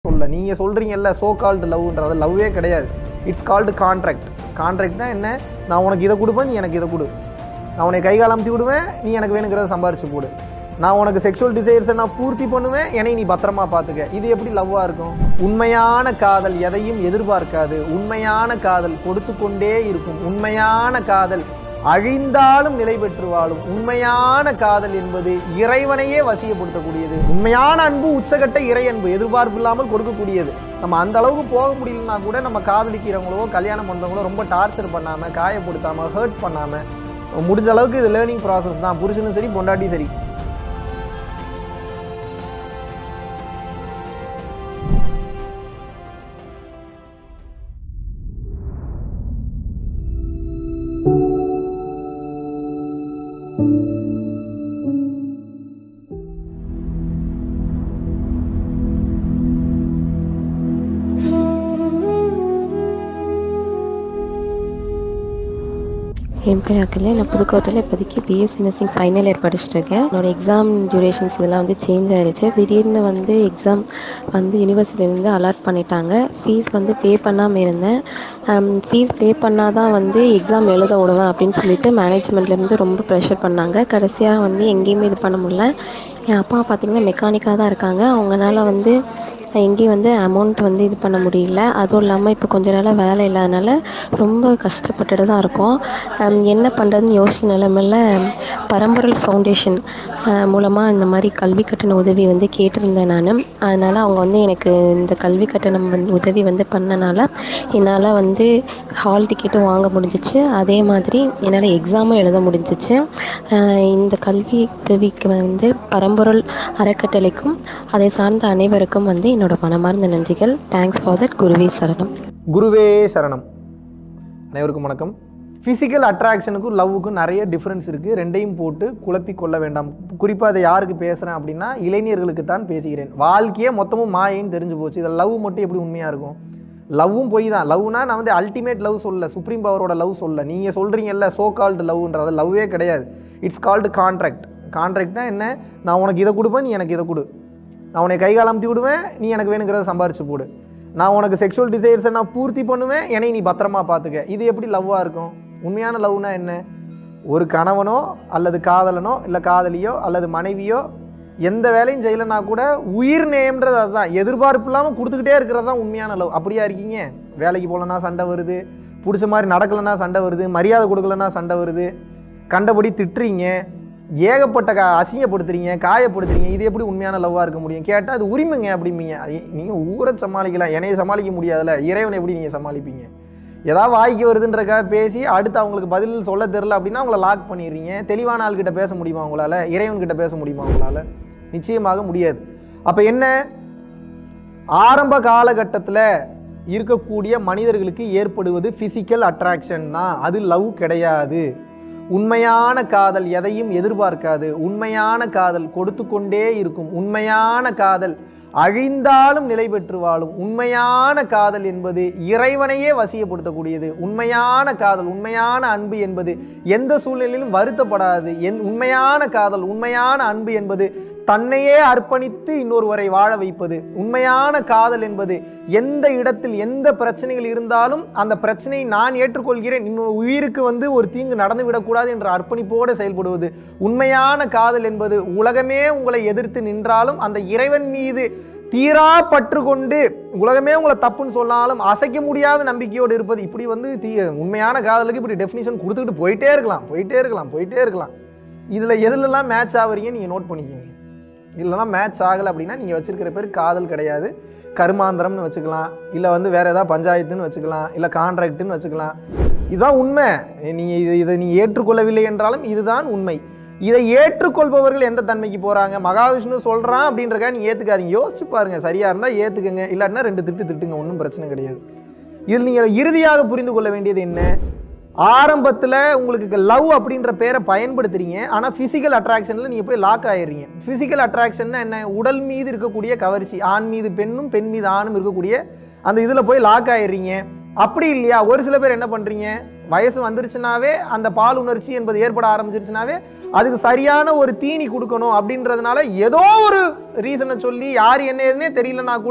சொல்ல நீங்கள் சொல்கிறீங்கல்ல so called லவ்ன்றது லவ்வே கிடையாது இட்ஸ் கால்டு கான்ட்ராக்ட் கான்ட்ராக்ட்னா என்ன நான் உனக்கு இதை கொடுப்பேன் நீ எனக்கு இதை கொடு நான் உனக்கு கை கால் அமுத்தி விடுவேன் நீ எனக்கு வேணுங்கிறத சம்பாரிச்சு போடு நான் உனக்கு செக்ஷுவல் டிசைர்ஸை நான் பூர்த்தி பண்ணுவேன் என்னை நீ பத்திரமா பார்த்துக்க இது எப்படி லவ்வாக இருக்கும் உண்மையான காதல் எதையும் எதிர்பார்க்காது உண்மையான காதல் கொடுத்து கொண்டே இருக்கும் உண்மையான காதல் அழிந்தாலும் நிலை பெற்று வாழும் உண்மையான காதல் என்பது இறைவனையே வசியப்படுத்தக்கூடியது உண்மையான அன்பு உச்சகட்ட இறை அன்பு எதிர்பார்ப்பு இல்லாமல் கொடுக்கக்கூடியது நம்ம அந்த அளவுக்கு போக முடியலன்னா கூட நம்ம காதலிக்கிறவங்களோ கல்யாணம் பண்ணுறவங்களோ ரொம்ப டார்ச்சர் பண்ணாமல் காயப்படுத்தாமல் ஹர்ட் பண்ணாமல் முடிஞ்ச அளவுக்கு இது லேர்னிங் ப்ராசஸ் தான் புருஷனும் சரி பொண்டாட்டி சரி என் பேர் அகில நான் புதுக்கோட்டையில் இப்போதைக்கு பிஎஸ்சி நர்சிங் ஃபைனல் இயர் படிச்சுட்டு இருக்கேன் என்னோட எக்ஸாம் டியூரேஷன்ஸ் இதெல்லாம் வந்து சேஞ்ச் ஆயிருச்சு திடீர்னு வந்து எக்ஸாம் வந்து யூனிவர்சிட்டிலேருந்து அலாட் பண்ணிட்டாங்க ஃபீஸ் வந்து பே பண்ணாமல் இருந்தேன் ஃபீஸ் பே பண்ணால் தான் வந்து எக்ஸாம் எழுத விடுவேன் அப்படின்னு சொல்லிட்டு மேனேஜ்மெண்ட்லேருந்து ரொம்ப ப்ரெஷர் பண்ணாங்க கடைசியாக வந்து எங்கேயுமே இது பண்ண முடியல என் அப்பா பார்த்திங்கன்னா மெக்கானிக்காக தான் இருக்காங்க அவங்கனால வந்து எங்கேயும் வந்து அமௌண்ட் வந்து இது பண்ண முடியல அதுவும் இல்லாமல் இப்போ கொஞ்ச நாளாக வேலை இல்லாதனால ரொம்ப கஷ்டப்பட்டுட்டு தான் இருக்கோம் ஹம், என்ன பண்ணுறதுன்னு யோசிச்ச நிலமையில பரம்பொருள் ஃபவுண்டேஷன் மூலமாக இந்த மாதிரி கல்வி கட்டண உதவி வந்து கேட்டிருந்தேன் நான் அதனால் அவங்க வந்து எனக்கு இந்த கல்வி கட்டணம் வந்து உதவி வந்து பண்ணனால என்னால் வந்து ஹால் டிக்கெட்டும் வாங்க முடிஞ்சிச்சு அதே மாதிரி என்னால் எக்ஸாமும் எழுத முடிஞ்சிச்சு அஹ் இந்த கல்வி உதவிக்கு வந்து பரம்பொருள் அறக்கட்டளைக்கும் அதை சார்ந்த அனைவருக்கும் வந்து என்னோட மனமார்ந்த நன்றிகள் தேங்க்ஸ் ஃபார் தட் குருவே சரணம் குருவே சரணம் அனைவருக்கும் வணக்கம் ஃபிசிக்கல் அட்ராக்ஷனுக்கும் லவ்வுக்கும் நிறைய டிஃப்ரென்ஸ் இருக்குது ரெண்டையும் போட்டு குழப்பி கொள்ள வேண்டாம் குறிப்பாக அதை யாருக்கு பேசுகிறேன் அப்படின்னா இளைஞர்களுக்கு தான் பேசுகிறேன் வாழ்க்கையே மொத்தமும் மாயைன்னு தெரிஞ்சு போச்சு இதில் லவ் மட்டும் எப்படி உண்மையாக இருக்கும் லவ்வும் போய் தான் லவ்னா நான் வந்து அல்டிமேட் லவ் சொல்ல சுப்ரீம் பவரோட லவ் சொல்ல நீங்கள் சொல்கிறீங்கல்ல சோ கால்டு லவ்ன்றது லவ்வே கிடையாது இட்ஸ் கால்டு கான்ட்ராக்ட் கான்ட்ராக்ட்னா என்ன நான் உனக்கு இதை கொடுப்பேன் நீ எனக்கு இதை கொடு நான் உனக்கு கை கால் அமுத்தி விடுவேன் நீ எனக்கு வேணுங்கிறத சம்பாரிச்சு போடு நான் உனக்கு செக்ஷுவல் டிசைர்ஸை நான் பூர்த்தி பண்ணுவேன் என்னை நீ பத்திரமா பார்த்துக்க இது எப்படி லவ்வாக இருக்கும் உண்மையான லவ்னா என்ன ஒரு கணவனோ அல்லது காதலனோ இல்லை காதலியோ அல்லது மனைவியோ எந்த வேலையும் செய்யலைனா கூட உயிர் நேயம்ன்றது அதுதான் எதிர்பார்ப்பு இல்லாமல் கொடுத்துக்கிட்டே இருக்கிறது தான் உண்மையான லவ் அப்படியா இருக்கீங்க வேலைக்கு போகலன்னா சண்டை வருது பிடிச்ச மாதிரி நடக்கலைன்னா சண்டை வருது மரியாதை கொடுக்கலன்னா சண்டை வருது கண்டபடி திட்டுறீங்க ஏகப்பட்ட கா அசிங்கப்படுத்துறீங்க காயப்படுத்துறீங்க இது எப்படி உண்மையான லவ்வாக இருக்க முடியும் கேட்டால் அது உரிமைங்க அப்படிம்பீங்க நீங்கள் ஊரை சமாளிக்கலாம் என்னைய சமாளிக்க முடியாதுல்ல இறைவனை எப்படி நீங்கள் சமாளிப்பீங்க ஏதாவது வாய்க்கு வருதுன்றக்காக பேசி அடுத்து அவங்களுக்கு பதில் சொல்ல தெரில அப்படின்னா அவங்கள லாக் பண்ணிடுறீங்க தெளிவான ஆள்கிட்ட பேச முடியுமா உங்களால் இறைவன்கிட்ட பேச முடியுமா உங்களால் நிச்சயமாக முடியாது அப்போ என்ன ஆரம்ப காலகட்டத்தில் இருக்கக்கூடிய மனிதர்களுக்கு ஏற்படுவது ஃபிசிக்கல் அட்ராக்ஷன் தான் அது லவ் கிடையாது உண்மையான காதல் எதையும் எதிர்பார்க்காது உண்மையான காதல் கொடுத்து கொண்டே இருக்கும் உண்மையான காதல் அழிந்தாலும் நிலை பெற்று வாழும் உண்மையான காதல் என்பது இறைவனையே வசியப்படுத்தக்கூடியது உண்மையான காதல் உண்மையான அன்பு என்பது எந்த சூழ்நிலையிலும் வருத்தப்படாது என் உண்மையான காதல் உண்மையான அன்பு என்பது தன்னையே அர்ப்பணித்து இன்னொருவரை வாழ வைப்பது உண்மையான காதல் என்பது எந்த இடத்தில் எந்த பிரச்சனைகள் இருந்தாலும் அந்த பிரச்சனையை நான் ஏற்றுக்கொள்கிறேன் இன்னொரு உயிருக்கு வந்து ஒரு தீங்கு நடந்து விடக்கூடாது என்ற அர்ப்பணிப்போடு செயல்படுவது உண்மையான காதல் என்பது உலகமே உங்களை எதிர்த்து நின்றாலும் அந்த இறைவன் மீது தீரா பற்று கொண்டு உலகமே உங்களை தப்புன்னு சொன்னாலும் அசைக்க முடியாத நம்பிக்கையோடு இருப்பது இப்படி வந்து தீ உண்மையான காதலுக்கு இப்படி டெஃபினிஷன் கொடுத்துக்கிட்டு போயிட்டே இருக்கலாம் போயிட்டே இருக்கலாம் போயிட்டே இருக்கலாம் இதில் எதுலெல்லாம் மேட்ச் ஆகுறீங்க நீங்கள் நோட் பண்ணிக்கோங்க இல்லைனா மேட்ச் ஆகலை அப்படின்னா நீங்கள் வச்சிருக்கிற பேர் காதல் கிடையாது கருமாந்திரம்னு வச்சுக்கலாம் இல்லை வந்து வேறு ஏதாவது பஞ்சாயத்துன்னு வச்சுக்கலாம் இல்லை கான்ட்ராக்ட்னு வச்சுக்கலாம் இதுதான் உண்மை நீங்கள் இது இதை நீ ஏற்றுக்கொள்ளவில்லை என்றாலும் இதுதான் உண்மை இதை ஏற்றுக்கொள்பவர்கள் எந்த தன்மைக்கு போகிறாங்க மகாவிஷ்ணு சொல்கிறான் அப்படின்றக்கா நீங்கள் ஏற்றுக்காதீங்க யோசிச்சு பாருங்க சரியாக இருந்தால் ஏற்றுக்குங்க இல்லாட்டினா ரெண்டு திட்டு திட்டுங்க ஒன்றும் பிரச்சனை கிடையாது இதில் நீங்கள் இறுதியாக புரிந்து கொள்ள வேண்டியது என்ன ஆரம்பத்தில் உங்களுக்கு லவ் அப்படின்ற பேரை பயன்படுத்துறீங்க ஆனால் ஃபிசிக்கல் அட்ராக்ஷனில் நீங்கள் போய் லாக் ஆயிடுறீங்க ஃபிசிக்கல் அட்ராக்ஷன்னா என்ன உடல் மீது இருக்கக்கூடிய கவர்ச்சி ஆண் மீது பெண்ணும் பெண் மீது ஆணும் இருக்கக்கூடிய அந்த இதில் போய் லாக் ஆயிடுறீங்க அப்படி இல்லையா ஒரு சில பேர் என்ன பண்ணுறீங்க வயசு வந்துருச்சுனாவே அந்த பால் உணர்ச்சி என்பது ஏற்பட ஆரம்பிச்சிருச்சுனாவே அதுக்கு சரியான ஒரு தீனி கொடுக்கணும் அப்படின்றதுனால ஏதோ ஒரு ரீசனை சொல்லி யார் என்ன ஏதுன்னே தெரியலனா கூட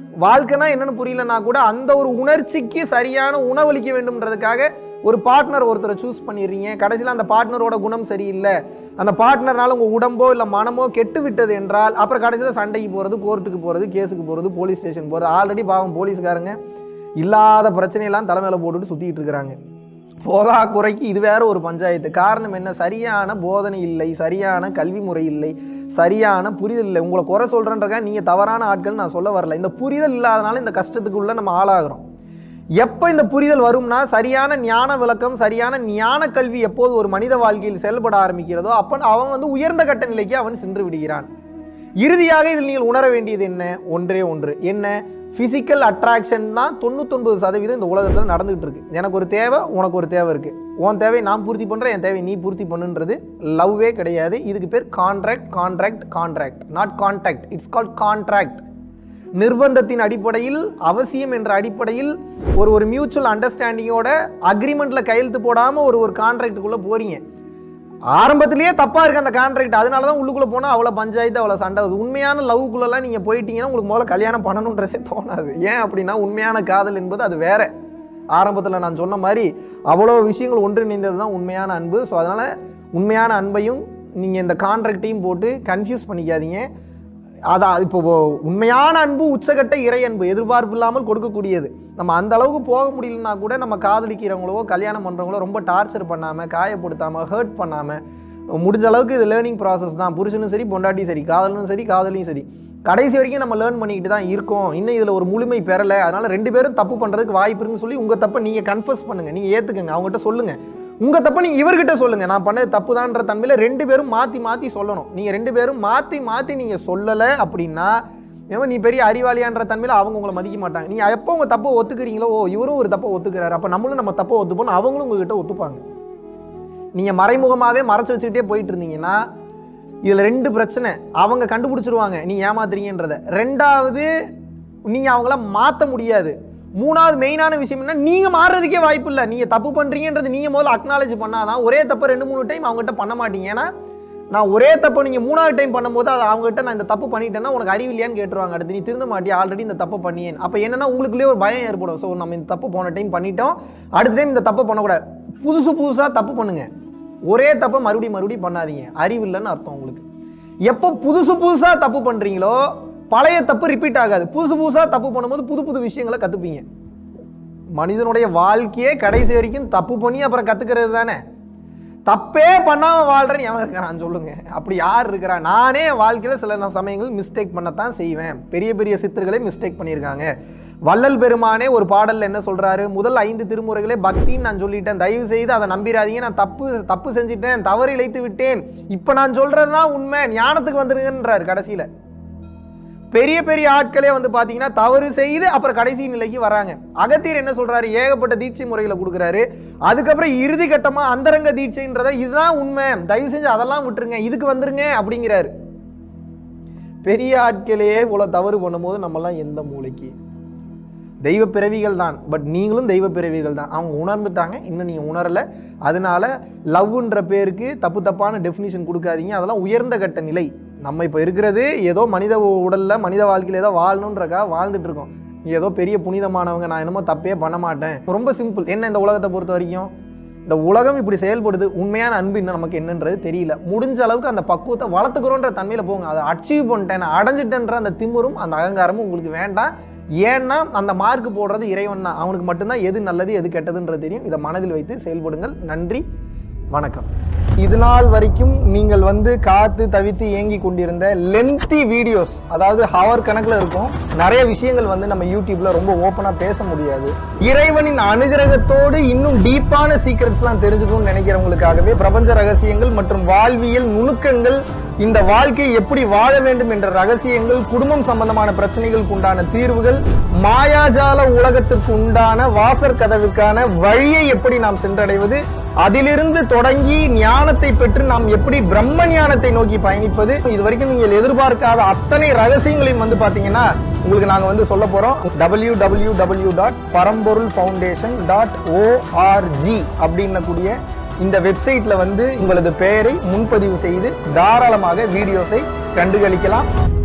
வாழ்க்கைனா என்னன்னு புரியலனா கூட அந்த ஒரு உணர்ச்சிக்கு சரியான உணவளிக்க வேண்டும்ன்றதுக்காக ஒரு பார்ட்னர் ஒருத்தரை சூஸ் பண்ணிடுறீங்க கடைசியில் அந்த பார்ட்னரோட குணம் சரியில்லை அந்த பார்ட்னர்னால உங்கள் உடம்போ இல்லை மனமோ கெட்டு விட்டது என்றால் அப்புறம் கடைசியில் சண்டைக்கு போகிறது கோர்ட்டுக்கு போகிறது கேஸுக்கு போகிறது போலீஸ் ஸ்டேஷன் போகிறது ஆல்ரெடி பாவம் போலீஸ்காரங்க இல்லாத பிரச்சனையெல்லாம் தலைமையில போட்டுட்டு சுற்றிட்டு இருக்கிறாங்க போதா குறைக்கு இது வேற ஒரு பஞ்சாயத்து காரணம் என்ன சரியான போதனை இல்லை சரியான கல்வி முறை இல்லை சரியான புரிதல் இல்லை உங்களை குறை சொல்கிறேன்றக்கா நீங்கள் தவறான ஆட்கள் நான் சொல்ல வரல இந்த புரிதல் இல்லாதனால இந்த கஷ்டத்துக்குள்ள நம்ம ஆளாகிறோம் எப்போ இந்த புரிதல் வரும்னா சரியான ஞான விளக்கம் சரியான ஞான கல்வி எப்போது ஒரு மனித வாழ்க்கையில் செயல்பட ஆரம்பிக்கிறதோ அப்போ அவன் வந்து உயர்ந்த கட்ட நிலைக்கு அவன் சென்று விடுகிறான் இறுதியாக இதில் நீங்கள் உணர வேண்டியது என்ன ஒன்றே ஒன்று என்ன ஃபிசிக்கல் அட்ராக்ஷன் தான் தொண்ணூத்தொன்பது சதவீதம் இந்த உலகத்தில் நடந்துகிட்டு இருக்கு எனக்கு ஒரு தேவை உனக்கு ஒரு தேவை இருக்கு உன் தேவை நான் பூர்த்தி பண்ணுறேன் என் தேவை நீ பூர்த்தி பண்ணுன்றது லவ்வே கிடையாது இதுக்கு பேர் contract contract contract not contact it's called contract நிர்பந்தத்தின் அடிப்படையில் அவசியம் என்ற அடிப்படையில் ஒரு ஒரு மியூச்சுவல் அண்டர்ஸ்டாண்டிங்கோட அக்ரிமெண்ட்ல கையெழுத்து போடாமல் ஒரு ஒரு கான்ட்ராக்டுக்குள்ளே போறீங்க ஆரம்பத்திலேயே தப்பா இருக்கு அந்த கான்ட்ராக்ட் அதனால தான் உள்ளுக்குள்ள போனா அவ்வளோ பஞ்சாயத்து அவ்வளோ சண்டை வருது உண்மையான லவ்க்குள்ளெல்லாம் நீங்க போயிட்டீங்கன்னா உங்களுக்கு முதல்ல கல்யாணம் பண்ணணுன்றதே தோணாது ஏன் அப்படின்னா உண்மையான காதல் என்பது அது வேற ஆரம்பத்தில் நான் சொன்ன மாதிரி அவ்வளோ விஷயங்கள் ஒன்றிணைந்தது தான் உண்மையான அன்பு ஸோ அதனால உண்மையான அன்பையும் நீங்க இந்த கான்ட்ராக்டையும் போட்டு கன்ஃபியூஸ் பண்ணிக்காதீங்க அதான் இப்போ உண்மையான அன்பு உச்சகட்ட இறை அன்பு எதிர்பார்ப்பு இல்லாமல் கொடுக்கக்கூடியது நம்ம அந்த அளவுக்கு போக முடியலனா கூட நம்ம காதலிக்கிறவங்களோ கல்யாணம் பண்ணுறவங்களோ ரொம்ப டார்ச்சர் பண்ணாமல் காயப்படுத்தாமல் ஹர்ட் பண்ணாமல் முடிஞ்ச அளவுக்கு இது லேர்னிங் ப்ராசஸ் தான் புருஷனும் சரி பொண்டாட்டியும் சரி காதலும் சரி காதலியும் சரி கடைசி வரைக்கும் நம்ம லேர்ன் பண்ணிக்கிட்டு தான் இருக்கோம் இன்னும் இதில் ஒரு முழுமை பெறலை அதனால ரெண்டு பேரும் தப்பு பண்ணுறதுக்கு வாய்ப்பு இருக்குன்னு சொல்லி உங்கள் தப்பை நீங்கள் கன்ஃபர்ஸ் பண்ணுங்கள் நீங்கள் ஏற்றுக்குங்க அவங்ககிட்ட சொல்லுங்கள் உங்கள் தப்பை நீங்கள் இவர்கிட்ட சொல்லுங்கள் நான் பண்ணது தப்பு தான்ற தன்மையில் ரெண்டு பேரும் மாற்றி மாற்றி சொல்லணும் நீங்கள் ரெண்டு பேரும் மாற்றி மாற்றி நீங்கள் சொல்லலை அப்படின்னா ஏன்னா நீ பெரிய அறிவாளியான்ற தன்மையில் அவங்க உங்களை மதிக்க மாட்டாங்க நீங்கள் எப்போ உங்கள் தப்பை ஒத்துக்கிறீங்களோ ஓ இவரும் ஒரு தப்பை ஒத்துக்கிறாரு அப்போ நம்மளும் நம்ம தப்பை ஒத்துப்போம் அவங்களும் உங்ககிட்ட ஒத்துப்பாங்க நீங்கள் மறைமுகமாகவே மறைச்சு வச்சுக்கிட்டே போயிட்டு இருந்தீங்கன்னா இதில் ரெண்டு பிரச்சனை அவங்க கண்டுபிடிச்சிருவாங்க நீங்கள் ஏமாத்துறீங்கன்றத ரெண்டாவது நீங்கள் அவங்கள மாற்ற முடியாது மூணாவது மெயினான விஷயம் என்ன நீங்கள் மாறுறதுக்கே வாய்ப்பு இல்லை நீங்கள் தப்பு பண்ணுறீங்கன்றது நீங்கள் முதல்ல அக்னாலேஜ் பண்ணாதான் ஒரே தப்பு ரெண்டு மூணு டைம் அவங்ககிட்ட பண்ண மாட்டீங்க ஏன்னா நான் ஒரே தப்பு நீங்கள் மூணாவது டைம் பண்ணும்போது அது அவங்ககிட்ட நான் இந்த தப்பு பண்ணிட்டேன்னா உனக்கு அறிவு இல்லையான்னு கேட்டுருவாங்க அடுத்து நீ திருந்த மாட்டியா ஆல்ரெடி இந்த தப்பு பண்ணியேன் அப்போ என்னன்னா உங்களுக்குள்ளே ஒரு பயம் ஏற்படும் ஸோ நம்ம இந்த தப்பு போன டைம் பண்ணிட்டோம் அடுத்த டைம் இந்த தப்பு பண்ணக்கூடாது புதுசு புதுசாக தப்பு பண்ணுங்க ஒரே தப்பை மறுபடியும் மறுபடியும் பண்ணாதீங்க அறிவு இல்லைன்னு அர்த்தம் உங்களுக்கு எப்போ புதுசு புதுசாக தப்பு பண்ணுறீங்களோ பழைய தப்பு ரிப்பீட் ஆகாது புதுசு புதுசாக தப்பு பண்ணும்போது புது புது விஷயங்களை கற்றுப்பீங்க மனிதனுடைய வாழ்க்கையே கடைசி வரைக்கும் தப்பு பண்ணி அப்புறம் கற்றுக்கிறது தானே தப்பே பண்ணாமல் வாழ்றேன்னு எவன் இருக்கிறான் சொல்லுங்க அப்படி யார் இருக்கிறா நானே என் வாழ்க்கையில் சில ந- சமயங்கள் மிஸ்டேக் பண்ணத்தான் செய்வேன் பெரிய பெரிய சித்தர்களே மிஸ்டேக் பண்ணியிருக்காங்க வள்ளல் பெருமானே ஒரு பாடல்ல என்ன சொல்றாரு முதல் ஐந்து திருமுறைகளே பக்தின்னு நான் சொல்லிட்டேன் தயவு செய்து அதை நம்பிராதீங்க நான் தப்பு தப்பு செஞ்சுட்டேன் தவறு இழைத்து விட்டேன் இப்போ நான் சொல்றது தான் உண்மை ஞானத்துக்கு வந்துருங்கன்றாரு கடைசியில பெரிய பெரிய ஆட்களே வந்து பாத்தீங்கன்னா தவறு செய்து அப்புறம் கடைசி நிலைக்கு வராங்க அகத்தியர் என்ன சொல்றாரு ஏகப்பட்ட தீட்சை முறைகளை கொடுக்குறாரு அதுக்கப்புறம் இறுதி கட்டமா அந்தரங்க தீட்சைன்றத இதுதான் உண்மை தயவு செஞ்சு அதெல்லாம் விட்டுருங்க இதுக்கு வந்துருங்க அப்படிங்கிறாரு பெரிய ஆட்களே இவ்வளவு தவறு பண்ணும்போது நம்மலாம் எந்த மூளைக்கு தெய்வ பிறவிகள் தான் பட் நீங்களும் தெய்வ பிறவிகள் தான் அவங்க உணர்ந்துட்டாங்க இன்னும் நீங்கள் உணரலை அதனால லவ்ன்ற பேருக்கு தப்பு தப்பான டெஃபினிஷன் கொடுக்காதீங்க அதெல்லாம் உயர்ந்த கட்ட நிலை நம்ம இப்போ இருக்கிறது ஏதோ மனித உடலில் மனித வாழ்க்கையில் ஏதோ வாழணுன்றக்கா வாழ்ந்துட்டு இருக்கோம் ஏதோ பெரிய புனிதமானவங்க நான் என்னமோ தப்பே பண்ண மாட்டேன் ரொம்ப சிம்பிள் என்ன இந்த உலகத்தை பொறுத்த வரைக்கும் இந்த உலகம் இப்படி செயல்படுது உண்மையான அன்பு இன்னும் நமக்கு என்னன்றது தெரியல முடிஞ்ச அளவுக்கு அந்த பக்குவத்தை வளர்த்துக்கிறோன்ற தன்மையில் போங்க அதை அச்சீவ் பண்ணிட்டேன் நான் அடைஞ்சிட்டேன்ற அந்த திமிரும் அந்த அகங்காரமும் உங்களுக்கு வேண்டாம் ஏன்னா அந்த மார்க் போடுறது இறைவன் தான் அவனுக்கு மட்டும்தான் எது நல்லது எது கெட்டதுன்றது தெரியும் இதை மனதில் வைத்து செயல்படுங்கள் நன்றி வணக்கம் இது நாள் வரைக்கும் நீங்கள் வந்து காத்து தவித்து ஏங்கி கொண்டிருந்த லென்த்தி வீடியோஸ் அதாவது ஹவர் கணக்கில் இருக்கும் நிறைய விஷயங்கள் வந்து நம்ம யூடியூப்ல ரொம்ப ஓப்பனாக பேச முடியாது இறைவனின் அனுகிரகத்தோடு இன்னும் டீப்பான சீக்ரெட்ஸ்லாம் தெரிஞ்சுக்கணும்னு நினைக்கிறவங்களுக்காகவே பிரபஞ்ச ரகசியங்கள் மற்றும் வாழ்வியல் நுணுக்கங்கள் இந்த வாழ்க்கையை எப்படி வாழ வேண்டும் என்ற ரகசியங்கள் குடும்பம் சம்பந்தமான பிரச்சனைகளுக்கு உண்டான தீர்வுகள் மாயாஜால உலகத்திற்கு உண்டான வாசற் கதவுக்கான வழியை எப்படி நாம் சென்றடைவது அதிலிருந்து தொடங்கி ஞானத்தை பெற்று நாம் எப்படி பிரம்ம ஞானத்தை நோக்கி பயணிப்பது இது வரைக்கும் நீங்கள் எதிர்பார்க்காத அத்தனை ரகசியங்களையும் வந்து பாத்தீங்கன்னா உங்களுக்கு நாங்க வந்து சொல்ல போறோம் W W W dot Paramporul foundation dot ORG அப்படின்னக்கூடிய இந்த வெப்சைட்ல வந்து உங்களது பெயரை முன்பதிவு செய்து தாராளமாக வீடியோஸை கண்டுகளிக்கலாம்